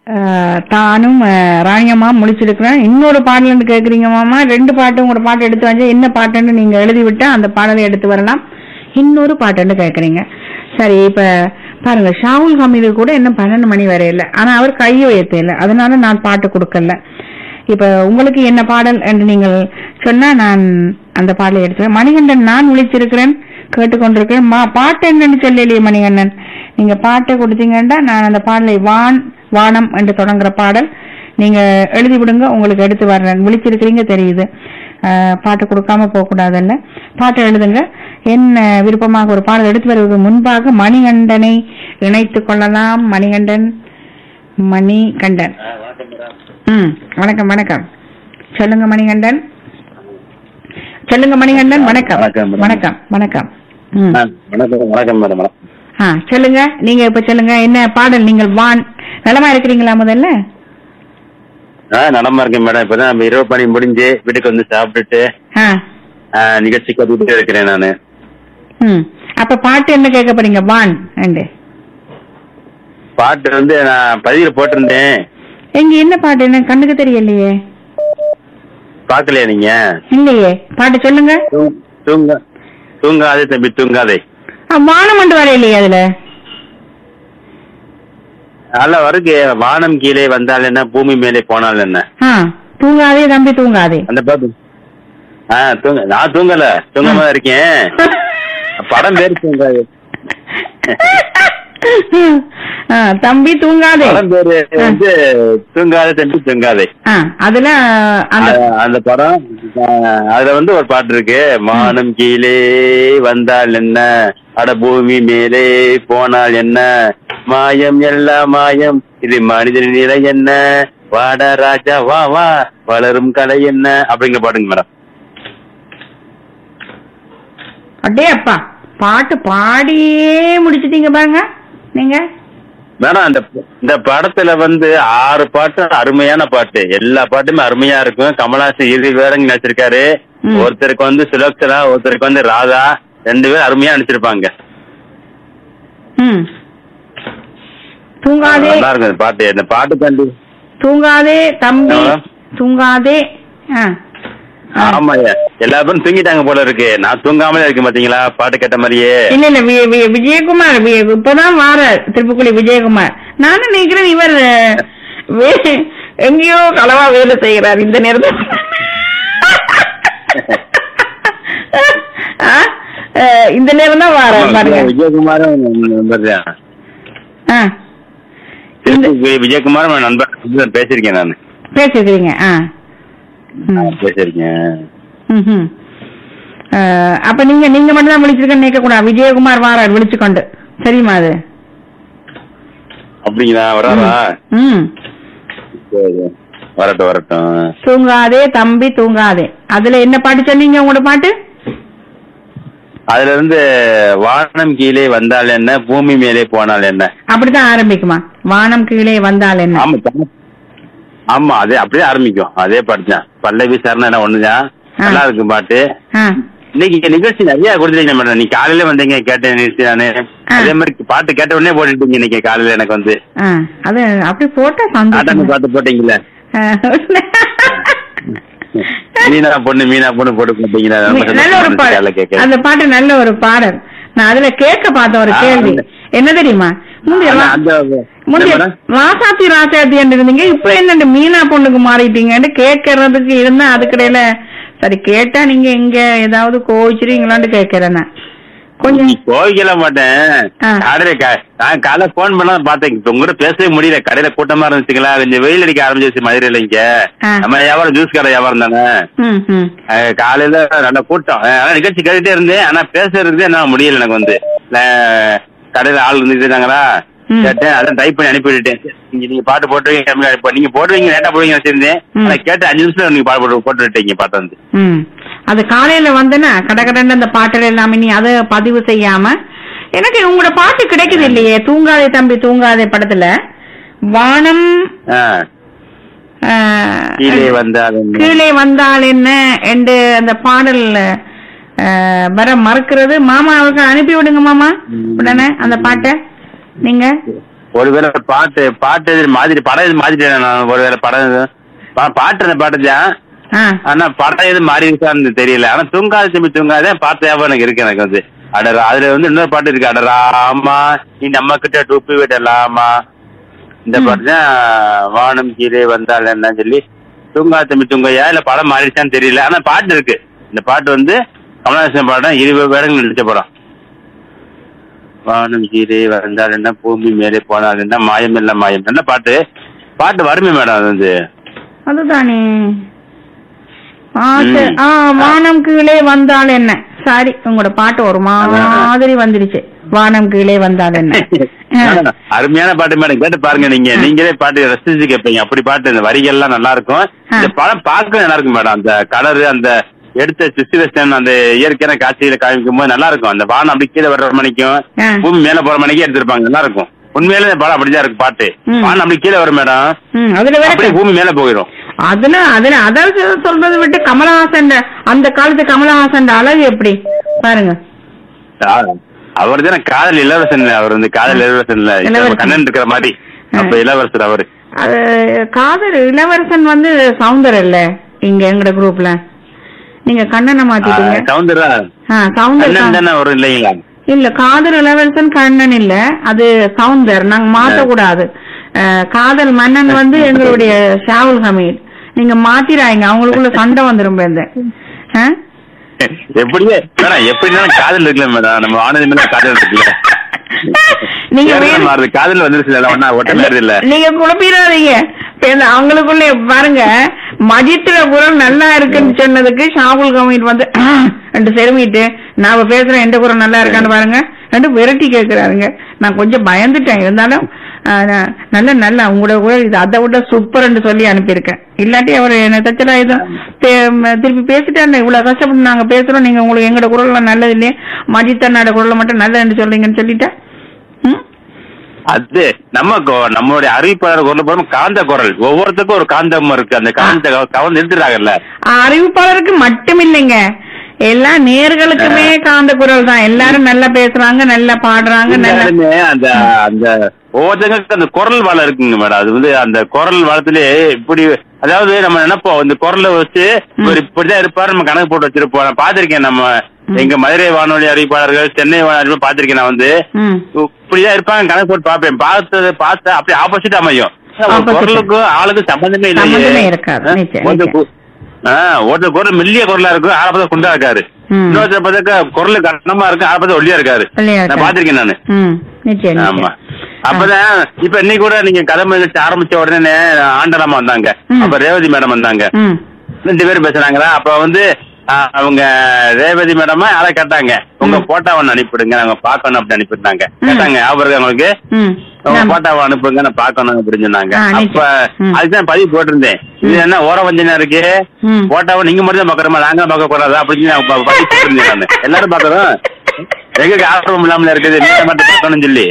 அஹ், தானும் அஹ், ராணியம்மா முடிச்சிருக்கிறேன் இன்னொரு பாடல்னு கேக்குறீங்க மாமா ரெண்டு பாட்டு உங்களோட பாட்டு எடுத்து வந்தா என்ன பாட்டுன்னு நீங்க எழுதி விட்டா அந்த பாடலை எடுத்து வரலாம் இன்னொரு பாட்டுன்னு கேக்குறீங்க சரி இப்ப பாருங்க ஷாவுல் ஹமீது கூட இன்னும் பன்னெண்டு மணி வரை இல்லை ஆனா அவர் கையை உயர்த்த இல்லை அதனால நான் பாட்டு கொடுக்கல இப்ப உங்களுக்கு என்ன பாடல் என்று நீங்கள் சொன்னா நான் அந்த பாடலை எடுத்துவேன் மணிகண்டன் நான் விழிச்சிருக்கிறேன் கேட்டுக்கொண்டிருக்கிறேன் மா பாட்டு என்னன்னு சொல்லலையே மணிகண்டன் நீங்க பாட்டை கொடுத்தீங்கன்னா நான் அந்த பாடலை வான் வானம் என்று தொடங்குற பாடல் நீங்க எழுதி விடுங்க உங்களுக்கு எடுத்து வர்றேன் விழிச்சிருக்கிறீங்க தெரியுது அஹ், பாட்டு கொடுக்காம போக கூடாதுல்ல பாட்டை எழுதுங்க என்ன விருப்பமாக ஒரு பாடல் எடுத்து வருவதற்கு முன்பாக மணிகண்டனை இணைத்துக் கொள்ளலாம் மணிகண்டன் மணிகண்டன் ம் வணக்கம் வணக்கம் சொல்லுங்க மணிகண்டன் சொல்லுங்க மணிகண்டன் வணக்கம் வணக்கம், மேடம். வணக்கம் வணக்கம் ம் ஆ, வணக்கம் வணக்கம் மேடம் மேடம் ஆ சொல்லுங்க நீங்க இப்ப சொல்லுங்க என்ன பாடல் நீங்கள் வான் நலமா இருக்கிறீங்களா முதல்ல ஆ நடமா இருக்கேன் மேடம் இப்பதான் நம்ம இரவு பணி முடிஞ்சு வீட்டுக்கு வந்து சாப்பிட்டுட்டு ஆ ஆ, நிகழ்ச்சி கட்டிட்டு இருக்கிறேன் நானு ம் அப்ப பாட்டு என்ன கேட்க போறீங்க வான் அண்டு பாட்டு வந்து நான் பதிவுல போட்டிருந்தேன் எங்க என்ன பாட்டு என்ன கண்ணுக்கு தெரியலையே பாக்கலையா நீங்க இல்லையே பாட்டு சொல்லுங்க தூங்- தூங்க தூங்காதே தம்பி தூங்காதே ஆ, வானம் கொண்டு வர இல்லையே அதுல அல்ல வருது வானம் கீழே வந்தால் என்ன பூமி மேலே போனால் என்ன ஆ தூங்காதே தம்பி தூங்காதே அந்த பாட்டு ஆ தூங்க நான் தூங்கல தூங்காம தான் இருக்கேன் படம் பேரு தூங்காது ஆ, தம்பி தூங்காதே படம் பேரு வந்து தூங்காதே தம்பி தூங்காதே ஆ அதுல அந்த அ- அந்த படம் அஹ், அதுல வந்து ஒரு பாட்டு இருக்கு மானம் கீழே வந்தால் என்ன அட பூமி மேலே போனால் என்ன மாயம் எல்லாம் மாயம் இது மனிதன் நிலை என்ன வாட ராஜா வா வா வளரும் கலை என்ன அப்படிங்கிற பாட்டுங்க மேடம் அடே அப்பா பாட்டு பாடியே முடிச்சிட்டீங்க பாருங்க நீங்க மேடம் அந்த இந்த படத்துல வந்து ஆறு பாட்டு அருமையான பாட்டு எல்லா பாட்டுமே அருமையா இருக்கும் கமலாசன் இறுதி வேறங்க நடிச்சிருக்காரு ம். ஒருத்தருக்கு வந்து சுலோக்ஷனா ஒருத்தருக்கு வந்து ராதா ரெண்டு பேரும் அருமையா நடிச்சிருப்பாங்க ம் தூங்காதே நல்லா இருக்கும் இந்த பாட்டு இந்த பாட்டு கண்டு தூங்காதே தம்பி எவ்வளோ? தூங்காதே ஆ ஆ. ஆமாய்யா எல்லா பேரும் தூங்கிட்டாங்க போல இருக்கு நான் தூங்காமலே இருக்கேன் பாத்தீங்களா பாட்டு கேட்ட மாதிரியே இல்ல இல்ல வி- வி- விஜயகுமார் வி- இப்பதான் வார திருப்புக்குழி விஜயகுமார் நானும் நினைக்கிறேன் இவர் வே- எங்கேயோ களவா வேலை செய்கிறார் இந்த நேரத்தில் ஆ? அஹ், இந்த நேரம் தான் வார பாருங்க விஜயகுமாரும் நண்பர் தான். ஆ. இந்த வி- விஜயகுமாரும் என் நண்பர் பேசியிருக்கேன் நான் பேசிக்கிறீங்க ஆ ம். பேசியிருக்கேன் ம்ஹும். அஹ், அப்ப நீங்க நீங்க மட்டும் தான் விழிச்சிருக்கேன்னு நினைக்க கூடாது விஜயகுமார் வாரார் விழிச்சுக்கொண்டு தெரியுமா அது அப்படிங்களா வராதா ம் சரி. வரட்டும் வரட்டும் தூங்காதே தம்பி தூங்காதே அதுல என்ன பாட்டு சொன்னீங்க உங்களோட பாட்டு அதுல இருந்து வானம் கீழே வந்தால் என்ன பூமி மேலே போனால் என்ன அப்படித்தான் ஆரம்பிக்குமா வானம் கீழே வந்தால் என்ன ஆமா தம்- ஆமா அதே அப்படியே ஆரம்பிக்கும் அதே பாட்டு தான் பல்லவி சரணம் என்ன ஒண்ணுதான் நல்லா இருக்கும் பாட்டு ஆ. இன்னைக்கு நிகழ்ச்சி நிறைய கொடுத்துருக்கீங்க மேடம் நீ காலையில வந்தீங்க கேட்டேன் நிகழ்ச்சி நானு ஆ. அதே மாதிரி பாட்டு கேட்ட உடனே போட்டுட்டீங்க இன்னைக்கு காலையில எனக்கு வந்து ஆ, அது அப்படி போட்டா ஆட்டாம சந்தோஷம் பாட்டு போட்டீங்களே மீனா பொண்ணு மீனா பொண்ணு போட்டு போட்டீங்களா ரொம்ப நல்ல ஒரு சந்தோஷமா இருந்துச்சு காலையில பாடல் கேட்க அந்த பாட்டு நல்ல ஒரு பாடல் நான் அதுல கேட்க பார்த்த ஒரு ஆ, கேள்வி அந்த- என்ன தெரியுமா முந்தைய அந்த- வா- அந்த முந்தைய என்ன மேடம்? ராசாத்தி ராசாத்தி இருந்தீங்க இப்ப என்ன மீனா பொண்ணுக்கு மாறிட்டீங்கன்னு கேட்கறதுக்கு இருந்தா அதுக்கிடையில சரி கேட்டா நீங்க எங்க ஏதாவது கோவிச்சிருவீங்களான்னு கேட்கறேன் நான் கொஞ்சம் நீ கோவிக்கல மாட்டேன் ஆ. கடையில க- நான் காலைல போன் பண்ணா பார்த்தேன் இப்ப உங்க கூட பேசவே முடியல கடையில கூட்டமா இருந்துச்சுங்களா கொஞ்சம் வெயில் அடிக்க ஆரம்பிச்சிருச்சு மதுரையில இங்க ஆ. நம்ம வியாபாரம் ஜூஸ் கடை வியாபாரம் தானே ம் ம் அஹ் காலையில நல்ல கூட்டம் அஹ் ஆனா நிகழ்ச்சி கேட்டுட்டே இருந்தேன் ஆனா பேசுறது என்ன முடியல எனக்கு வந்து அஹ் கடையில ஆள் இருந்துட்டு இருந்தாங்களா ம். கேட்டேன் அதான் டைப் பண்ணி அனுப்பி விட்டுட்டேன் நீங்க நீங்க பாட்டு போட்டுருவீங்க கம்மியா இப்ப நீங்க போடுவீங்க லேட்டா போடுவீங்க வச்சிருந்தேன் ம். ஆனா கேட்டு அஞ்சு நிமிஷம் நீங்க பாட்டு போட்டு போட்டு விட்டீங்க பாட்டு வந்து ம் அது காலையில வந்தேன்னா கடகடன்னு அந்த பாட்டுல எல்லாமே நீ அதை பதிவு செய்யாம எனக்கு உங்களோட பாட்டு கிடைக்குது இல்லையே தூங்காதே தம்பி தூங்காதே படத்துல வானம் ஆஹ் ஆ, கீழே வந்தால் என்ன? கீழே வந்தால் என்ன என்று அந்த பாடல் ஆ, வர மறுக்கிறது மாமா அவருக்கு அனுப்பி விடுங்க மாமா ம். உடனே அந்த பாட்டை நீங்க ஒருவேளை பாட்டு பாட்டு எது மாதிரி படம் எது மாத்திட்டேன் நான் ஒருவேளை படம் எது பா- பாட்டு அந்த பாட்டு தான் ஆ ஆனா படம் எது மாறி இருக்கான்னு தெரியல ஆனா தூங்காத திரும்பி தூங்காதே பார்த்த ஞாபகம் எனக்கு இருக்கு எனக்கு வந்து அடரா அதுல வந்து இன்னொரு பாட்டு இருக்கு அடராமா நீ நம்ம கிட்ட டூப்பி விடலாமா இந்த ம். பாட்டு தான் வானம் கீழே வந்தால் என்னன்னு சொல்லி தூங்காத திரும்பி தூங்கையா இல்ல படம் மாறிடுச்சான்னு தெரியல ஆனா பாட்டு இருக்கு இந்த பாட்டு வந்து கமலஹாசன் பாடம் இருபது வேடங்கள் நடிச்ச படம் வானம் கீழே வந்தால் என்ன பூமி மேலே போனால் என்ன மாயம் இல்ல மாயம் என்ன பாட்டு பாட்டு வருமே மேடம் அது வந்து அதுதானே பாட்டு ம். ஆ வானம் கீழே வந்தால் என்ன சாரி உங்களோட பாட்டு ஒரு மாதிரி வந்துருச்சு வானம் கீழே வந்தால் என்ன ஆ. அருமையான பாட்டு மேடம் கேட்டு பாருங்க நீங்க நீங்களே பாட்டு ரசிச்சு கேட்பீங்க அப்படி பாட்டு இந்த வரிகள் எல்லாம் நல்லா இருக்கும் இந்த படம் பார்க்க நல்லா இருக்கும் மேடம் அந்த கலர் அந்த எடுத்த சிச்சுவேஷன் அந்த இயற்கையான காட்சியில காமிக்கும் போது நல்லா இருக்கும் அந்த வானம் அப்படி கீழே வர்ற மணிக்கும் ஆ. பூமி மேல போற மணிக்கும் எடுத்திருப்பாங்க நல்லா இருக்கும் உண்மையிலே இந்த படம் அப்படிதான் இருக்கு பாட்டு ம். வானம் அப்படி கீழே வரும் மேடம் ம், அதுல வேற அப்படியே பூமி மேல போயிடும் அதுல அதுல அதாவது சொல்றதை விட்டு கமலஹாசன் அந்த காலத்து கமலஹாசன் அழகு எப்படி பாருங்க அவர் தானே காதல் இளவரசன் இல்ல அவர் வந்து காதல் இளவரசன் இல்ல இப்ப இளவரசன். கண்ணன் இருக்கிற மாதிரி அப்ப இளவரசர் அவரு அது காதல் இளவரசன் வந்து சவுந்தர் இல்ல இங்க எங்கட குரூப்ல நீங்க கண்ணனை மாத்திட்டீங்க சவுந்தரா ஆ, சவுந்தர் கண்ணன் தான். தானே வரும் இல்லைங்களா இல்ல காதல் இளவரசன் கண்ணன் இல்ல அது சவுந்தர் நாங்க மாத்த கூடாது அஹ், காதல் மன்னன் வந்து எங்களுடைய ஷாவுல் ஹமீத் நீங்க மாத்திராங்க அவங்களுக்குள்ள சண்டை வந்துரும் பேருந்து ஆ? எப்படியே மேடம் எப்படினாலும் காதல் இருக்குல்ல மேடம் நம்ம ஆனந்தி மேல காதல் இருக்குல்ல நீங்க ஏன் வேணும்- மாறுது காதல் வந்துருச்சு ஒன்னா ஒட்டமே இல்ல நீங்க குழப்பிடாதீங்க இப்ப இந்த அவங்களுக்குள்ள பாருங்க மஜித்துல குரல் நல்லா இருக்குன்னு சொன்னதுக்கு ஷாகுல் கமீட் வந்து ரெண்டு செருமிட்டு நான் பேசுறேன் எந்த குரல் நல்லா இருக்கான்னு பாருங்க ரெண்டு விரட்டி கேக்குறாருங்க நான் கொஞ்சம் பயந்துட்டேன் இருந்தாலும் ஆஹ், நான் நல்ல நல்ல உங்களோட குரல் இது அதை விட சூப்பர்னு சொல்லி அனுப்பியிருக்கேன் இல்லாட்டி அவர் என்ன தச்சலா இது திருப்பி பேசிட்டாரு இவ்வளவு கஷ்டப்பட்டு நாங்க பேசுறோம் நீங்க உங்களுக்கு எங்களோட குரல் நல்லது இல்லையே மஜித் அண்ணாட குரல் மட்டும் நல்லதுன்னு சொல்றீங்கன்னு சொல்லிட்டா ம் அது நம்ம கொ- நம்மளுடைய அறிவிப்பாளர் குரல் போதும் காந்த குரல் ஒவ்வொருத்தருக்கும் ஒரு காந்தம் இருக்கு அந்த காந்த கவர்ந்து நிறுத்துறாங்கல்ல அறிவிப்பாளருக்கு மட்டும் இல்லைங்க எல்லா நேர்களுக்குமே காந்த குரல் தான் எல்லாரும் நல்லா பேசுறாங்க நல்லா பாடுறாங்க நல்லா எல்லாருமே அந்த அந்த ஒவ்வொருத்தங்களுக்கு அந்த குரல் வளம் இருக்குங்க மேடம் அது வந்து அந்த குரல் வளத்திலே இப்படி அதாவது நம்ம நினைப்போம் இந்த குரலை வச்சு இவர் இப்படிதான் இருப்பாரு நம்ம கணக்கு போட்டு வச்சிருப்போம் நான் பாத்திருக்கேன் நம்ம எங்க மதுரை வானொலி அறிவிப்பாளர்கள் சென்னை வானொலி அறிவிப்பாளர் பாத்திருக்கேன் நான் வந்து ம் இப்படிதான் இருப்பாங்க கணக்கு போட்டு பார்ப்பேன் பார்த்தது பார்த்த அப்படியே ஆப்போசிட் அமையும் ஒரு Opposite. குரலுக்கும் ஆளுக்கும் சம்பந்தமே சம்பந்தமே இல்லையே இருக்காது. ஆ? நிச்சயம், ஒருத்தர் நிச்சயம். கு- ஆ, ஒருத்தர் குரல் மெல்லிய குரலா இருக்கும் ஆளை பார்த்தா குண்டா இருக்காரு ம். இன்னொருத்தர் பார்த்தாக்கா குரல் கட்டணமா இருக்கு ஆளை பார்த்தா ஒல்லியா இருக்காரு ஒல்லியா நான் இருக்காரு. பாத்திருக்கேன் நானு ம் நிச்சயம் ஆமா நிச்சயம் அப்பதான் இப்ப இன்னைக்கு கூட நீங்க கதை நிகழ்ச்சி ஆரம்பிச்ச உடனே ஆண்டலாமா வந்தாங்க ம். அப்ப ரேவதி மேடம் வந்தாங்க ம் ரெண்டு பேரும் பேசுறாங்களா அப்ப வந்து ஆ, அவங்க ரேவதி மேடமா யாரை கேட்டாங்க உங்க ம். போட்டோவை ஒண்ணு நாங்க பாக்கணும் அப்படி அனுப்பியிருந்தாங்க ம். கேட்டாங்க ஞாபகம் இருக்கா உங்களுக்கு ம் உங்க ஆமா. போட்டோவை அனுப்புங்க நான் பாக்கணும் அப்படின்னு சொன்னாங்க ஆ, அப்ப நிச்சயம். ம். அதுதான் பதிவு போட்டிருந்தேன் இது என்ன ஓர வஞ்சனா இருக்கு ம். போட்டோவை நீங்க மட்டும் தான் பாக்குறோமா நாங்க பார்க்க கூடாதா அப்படின்னு நான் ப- பதிவு போட்டிருந்தேன் நானு எல்லாரும் பாக்குறோம் எங்களுக்கு ஆர்வம் இல்லாமல இருக்குது நீங்க மட்டும் பார்க்கணும்னு சொல்லி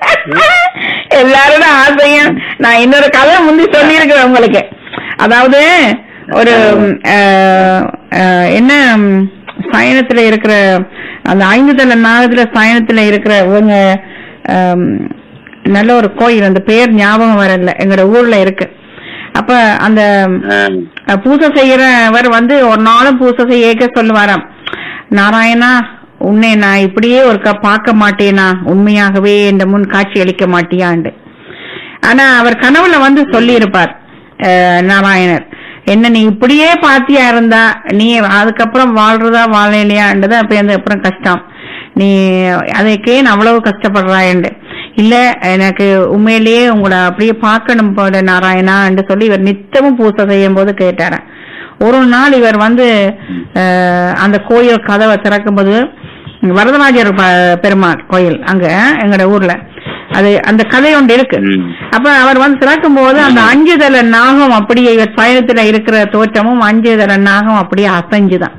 எல்லாரோட ஆசையும் நான் இன்னொரு கதை முந்தி சொல்லியிருக்கிறேன் உங்களுக்கு அதாவது ஒரு அஹ், அஹ், என்ன ம், சயனத்துல இருக்கிற அந்த ஐந்து தல நாகத்துல சயனத்துல இருக்கிற இவங்க அம், நல்ல ஒரு கோயில் அந்த பேர் ஞாபகம் வரல எங்களோட ஊர்ல இருக்கு அப்ப அந்த ஆ. அஹ், பூஜை செய்யறவர் வந்து ஒரு நாளும் பூஜை செய்ய சொல்லுவாராம் நாராயணா உன்னை நான் இப்படியே ஒருக்கா பார்க்க மாட்டேனா உண்மையாகவே இந்த முன் காட்சி அளிக்க மாட்டியாண்டு ஆனா அவர் கனவுல வந்து சொல்லி இருப்பார் நாராயணர் என்ன நீ இப்படியே பாத்தியா இருந்தா நீ அதுக்கப்புறம் வாழ்றதா வாழலையான்றது அப்ப அந்த அப்புறம் கஷ்டம் நீ அதுக்கே நான் அவ்வளவு கஷ்டப்படுறாயண்டு இல்ல எனக்கு உண்மையிலேயே உங்களை அப்படியே பார்க்கணும் போல நாராயணா என்று சொல்லி இவர் நித்தமும் பூசை செய்யும் போது கேட்டாராம் ஒரு நாள் இவர் வந்து அஹ், அந்த கோயில் கதவை திறக்கும்போது வரதராஜர் ப- பெருமாள் கோயில் அங்க எங்கட ஊர்ல அது அந்த கதை ஒன்று இருக்கு ம். அப்ப அவர் வந்து திறக்கும் போது அந்த அஞ்சு தல நாகம் அப்படியே இவர் பயணத்துல இருக்கிற தோற்றமும் அஞ்சு தல நாகம் அப்படியே அசைஞ்சுதான்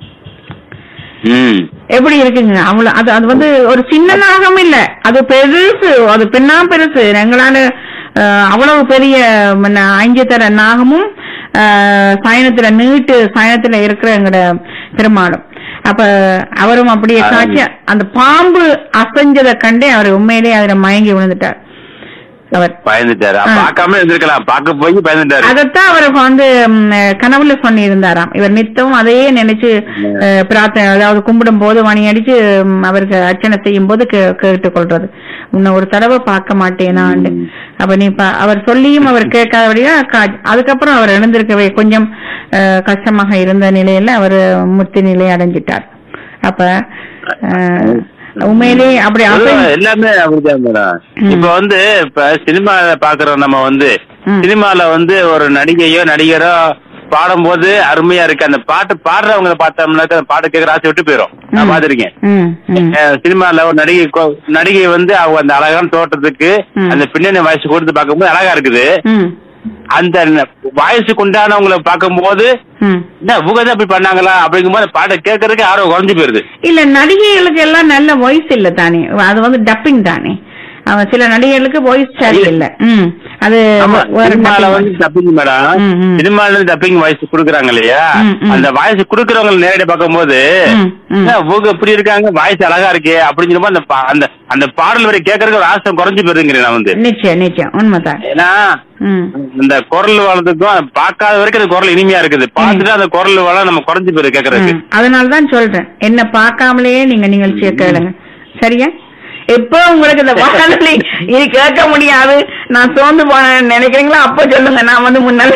ம் எப்படி இருக்குங்க அவ்வளவு அது அது வந்து ஒரு சின்ன நாகம் இல்ல அது பெருசு அது பின்னா பெருசு எங்களால அஹ், அவ்வளவு பெரிய மன்ன அஞ்சு தர நாகமும் அஹ், சயனத்துல நீட்டு சயனத்துல இருக்கிற எங்கட பெருமாளும் அப்ப அவரும் அப்படியே அதான். காட்சி அந்த பாம்பு அசைஞ்சதை கண்டே அவர் உண்மையிலேயே அதுல மயங்கி விழுந்துட்டார் அவர் பயந்துட்டாரு ஆ. பார்க்காம இருந்திருக்கலாம் பார்க்க போய் பயந்துட்டாரு அதத்தான் அவர் வந்து ம், கனவுல சொல்லி இருந்தாராம் இவர் நித்தம் அதையே நினைச்சு அஹ், பிரார்த்தனை அதாவது கும்பிடும் போது மணி அடிச்சு ம், அவருக்கு அர்ச்சனை செய்யும் போது கே- கேட்டுக்கொள்றது உன்னை ஒரு தடவை பார்க்க மாட்டேனாண்டு அப்ப நீ பா- அவர் சொல்லியும் அவர் கேட்காதபடியா கா- அதுக்கப்புறம் அவர் எழுந்திருக்கவே கொஞ்சம் அஹ், கஷ்டமாக இருந்த நிலையில அவர் முத்தி நிலை அடைஞ்சிட்டார் அப்ப அஹ், உண்மையிலேயே அப்படி பொதுவா அசை- எல்லாமே அப்படிதான் மேடம் ம். இப்ப வந்து இப்ப சினிமா பாக்குறோம் நம்ம வந்து ம். சினிமால வந்து ஒரு நடிகையோ நடிகரோ பாடும்போது அருமையா இருக்கு அந்த பாட்டு பாடுறவங்க பார்த்தோம்னாக்க அந்த பாட்டு கேட்கற ஆசை விட்டு போயிடும் நான் ம். பாத்திருக்கேன் ம், ம். அஹ் சினிமால ஒரு நடிகை கொ- நடிகை வந்து அவங்க அந்த அழகான தோட்டத்துக்கு ம். அந்த பின்னணி வயசு கொடுத்து பார்க்கும்போது அழகா இருக்குது ம், அந்த வயசுக்கு உண்டானவங்களை பார்க்கும்போது ம். என்ன இவங்க தான் இப்படி பண்ணாங்களா அப்படிங்கும்போது அந்த பாட்டை கேட்கறதுக்கு ஆர்வம் குறைஞ்சு போயிருது இல்ல நடிகைகளுக்கு எல்லாம் நல்ல வாய்ஸ் இல்ல தானே அது வந்து டப்பிங் தானே அவன் சில நடிகைகளுக்கு வாய்ஸ் சரி இல்ல ம் அது ஆமா வேற சினிமால dubbing. வந்து டப்பிங் மேடம் ம், ம். சினிமால இருந்து டப்பிங் வாய்ஸ் குடுக்குறாங்க இல்லையா ம், ம். அந்த வாய்ஸ் குடுக்கறவங்க நேரடியா பார்க்கும்போது ம், ம். என்ன, இவங்க இப்படி இருக்காங்க வாய்ஸ் அழகா இருக்கே அப்படின்னு சொல்லும்போது அந்த பா- அந்த அந்த பாடல் வரை கேட்கறதுக்கு ஒரு ஆசை குறைஞ்சு போயிருங்கிறேன் நான் வந்து நிச்சயம் நிச்சயம் உண்மைதான் ஏன்னா ம் இந்த குரல் வளத்துக்கும் பார்க்காத வரைக்கும் அந்த குரல் இனிமையா இருக்குது பார்த்துட்டு அந்த குரல் வளம் நம்ம குறைஞ்சு போயிரு கேட்கறதுக்கு ம். அதனாலதான் சொல்றேன் என்ன பார்க்காமலேயே நீங்க நிகழ்ச்சியை கேளுங்க சரியா எப்போ உங்களுக்கு இந்த வானொலி இது கேட்க முடியாது நான் சோர்ந்து போனேன்னு நினைக்கிறீங்களோ அப்போ சொல்லுங்க நான் வந்து முன்னாடி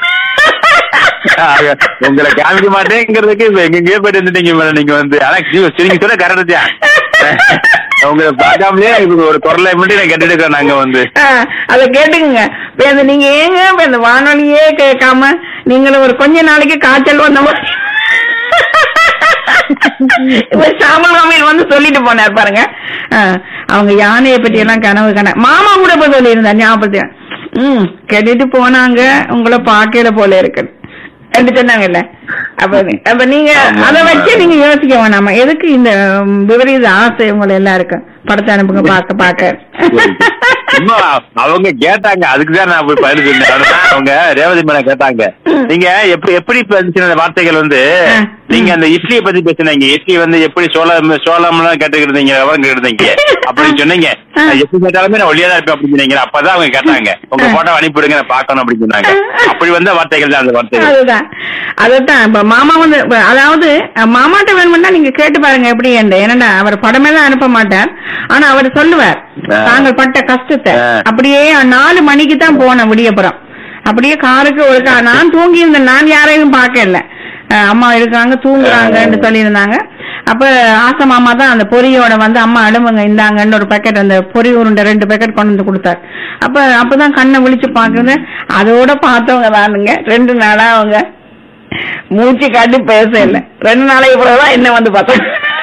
ஆக, உங்களை காமிக்க மாட்டேங்கிறதுக்கு இப்ப எங்கெங்கயோ போயிட்டு வந்துட்டீங்க மேடம் நீங்க வந்து ஆனா நீங்க நீங்க சொல்ல கரெக்ட் தான் உங்களை பார்க்காமலே இப்ப ஒரு குரலை மட்டும் நான் கேட்டுட்டு இருக்கேன் நாங்க வந்து அத கேட்டுக்குங்க இப்ப இந்த நீங்க ஏங்க இப்ப இந்த வானொலியே கேட்காம நீங்களும் ஒரு கொஞ்ச நாளைக்கு காய்ச்சல் வந்த மாதிரி இப்ப சாமல் மாமியில் வந்து சொல்லிட்டு போனார் பாருங்க ஆ, அவங்க யானையை பத்தி எல்லாம் கனவு கன மாமா கூட இப்ப சொல்லி இருந்தார் ஞாபகத்தையும் ம் கேட்டுட்டு போனாங்க உங்களை பாக்கையில போல இருக்கு என்று சொன்னாங்கல்ல அப்ப அப்ப நீங்க ஆமா, அதை ஆமா. வச்சு நீங்க யோசிக்க வேணாமா எதுக்கு இந்த ம், விபரீத ஆசை உங்களை எல்லாருக்கும் படத்தை அனுப்புங்க பாக்க பாக்க சும்மா அவங்க கேட்டாங்க அதுக்குதான் நான் போய் பதில் சொன்னேன் அவ்வளவுதான். அவங்க ரேவதி மேடம் கேட்டாங்க நீங்க எப்படி எப்படி பேசின அந்த வார்த்தைகள் வந்து ஆ. நீங்க அந்த இட்லியை பத்தி பேசுனீங்க இட்லி வந்து எப்படி சோளம் சோளம்லாம் கேட்டுக்கிட்டு இருந்தீங்க விவரம் கேட்டு இருந்தீங்க அப்படின்னு சொன்னீங்க ஆ. நான் எப்படி கேட்டாலுமே நான் ஒளியா தான் இருப்பேன் அப்படின்னு சொன்னீங்க அப்பதான் அவங்க கேட்டாங்க உங்க ஆ. போட்டோ அனுப்பிவிடுங்க நான் பார்க்கணும் அப்படின்னு சொன்னாங்க அப்படி வந்த வார்த்தைகள் தான் அந்த வார்த்தைகள் அதுதான் அதுதான் இப்ப மாமா வந்து இப்ப அதாவது அஹ், மாமாட்ட வேணும்னா நீங்க கேட்டு பாருங்க எப்படி என்று ஏன்னா அவர் படமே தான் அனுப்ப மாட்டார் ஆனா அவர் சொல்லுவார் ஆ. தாங்கள் பட்ட கஷ்டத்தை ஆ. அப்படியே நாலு மணிக்கு தான் போனேன் விடியப்புறம் அப்படியே காருக்கு ஒரு கா- நான் தூங்கி இருந்தேன் நான் யாரையும் பார்க்கல அஹ், அம்மா இருக்காங்க தூங்குறாங்கன்னு சொல்லியிருந்தாங்க அப்ப ஆசை மாமா தான் அந்த பொரியோட வந்து அம்மா எழும்புங்க இந்தாங்கன்னு ஒரு பேக்கெட் அந்த பொரி உருண்டை ரெண்டு பேக்கெட் கொண்டு வந்து கொடுத்தாரு அப்ப அப்பதான் கண்ணை விழிச்சு பாக்குறது அதோட பார்த்தவங்க தானுங்க ரெண்டு நாளா அவங்க மூச்சு காட்டி பேச இல்ல ரெண்டு நாளைக்கு பிறகுதான் என்ன வந்து பார்த்தேன்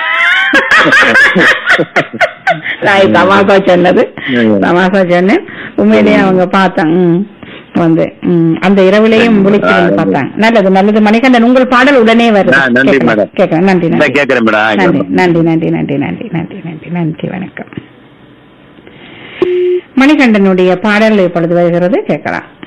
நான் இது தமாசா சொன்னது தமாசா சொன்னேன் உண்மையிலேயே அவங்க பார்த்தாங்க ம். வந்து ம், அந்த இரவிலையும் விழிச்சிருந்து பார்த்தாங்க நல்லது நல்லது மணிகண்டன் உங்கள் பாடல் உடனே வருது ஆ, நன்றி, கேட்கலாம், மேடம். கேட்கலாம் நன்றி இந்த நன்றி கேட்கிறேன் நன்றி மேடம் நன்றி நன்றி நன்றி நன்றி நன்றி நன்றி நன்றி வணக்கம் மணிகண்டனுடைய பாடல் இப்பொழுது வருகிறது கேட்கலாம்